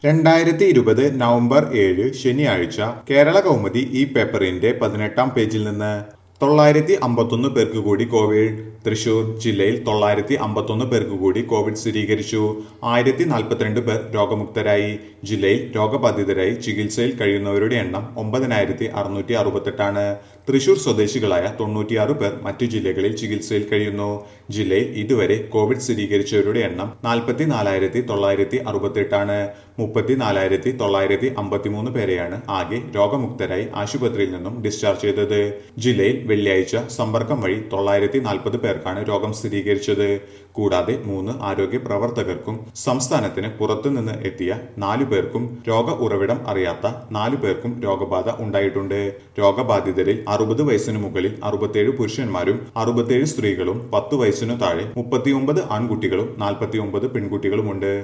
രണ്ടായിരത്തി ഇരുപത് നവംബർ ഏഴ് ശനിയാഴ്ച കേരള കൗമുദി ഈ പേപ്പറിന്റെ പതിനെട്ടാം പേജിൽ നിന്ന് തൊള്ളായിരത്തി അമ്പത്തൊന്ന് പേർക്ക് കൂടി കോവിഡ് തൃശൂർ ജില്ലയിൽ തൊള്ളായിരത്തി അമ്പത്തൊന്ന് പേർക്ക് കൂടി കോവിഡ് സ്ഥിരീകരിച്ചു ആയിരത്തി നാൽപ്പത്തിരണ്ട് പേർ രോഗമുക്തരായി ജില്ലയിൽ രോഗബാധിതരായി ചികിത്സയിൽ കഴിയുന്നവരുടെ എണ്ണം ഒമ്പതിനായിരത്തി അറുന്നൂറ്റി അറുപത്തെട്ടാണ് തൃശൂർ സ്വദേശികളായ തൊണ്ണൂറ്റിയാറ് പേർ മറ്റു ജില്ലകളിൽ ചികിത്സയിൽ കഴിയുന്നു ജില്ലയിൽ ഇതുവരെ കോവിഡ് സ്ഥിരീകരിച്ചവരുടെ എണ്ണം നാൽപ്പത്തി നാലായിരത്തി തൊള്ളായിരത്തി അറുപത്തെട്ടാണ് മുപ്പത്തി നാലായിരത്തി തൊള്ളായിരത്തി അമ്പത്തിമൂന്ന് പേരെയാണ് ആകെ രോഗമുക്തരായി ആശുപത്രിയിൽ നിന്നും ഡിസ്ചാർജ് ചെയ്തത് ജില്ലയിൽ വെള്ളിയാഴ്ച സമ്പർക്കം വഴി തൊള്ളായിരത്തി നാൽപ്പത് പേർക്കാണ് രോഗം സ്ഥിരീകരിച്ചത് കൂടാതെ മൂന്ന് ആരോഗ്യ പ്രവർത്തകർക്കും സംസ്ഥാനത്തിന് പുറത്തുനിന്ന് എത്തിയ നാലു പേർക്കും രോഗ ഉറവിടം അറിയാത്ത നാലു പേർക്കും രോഗബാധ ഉണ്ടായിട്ടുണ്ട് രോഗബാധിതരിൽ അറുപത് വയസ്സിന് മുകളിൽ അറുപത്തേഴ് പുരുഷന്മാരും അറുപത്തേഴ് സ്ത്രീകളും പത്ത് വയസ്സിനു താഴെ മുപ്പത്തിയൊമ്പത് ആൺകുട്ടികളും നാൽപ്പത്തിയൊമ്പത് പെൺകുട്ടികളുമുണ്ട്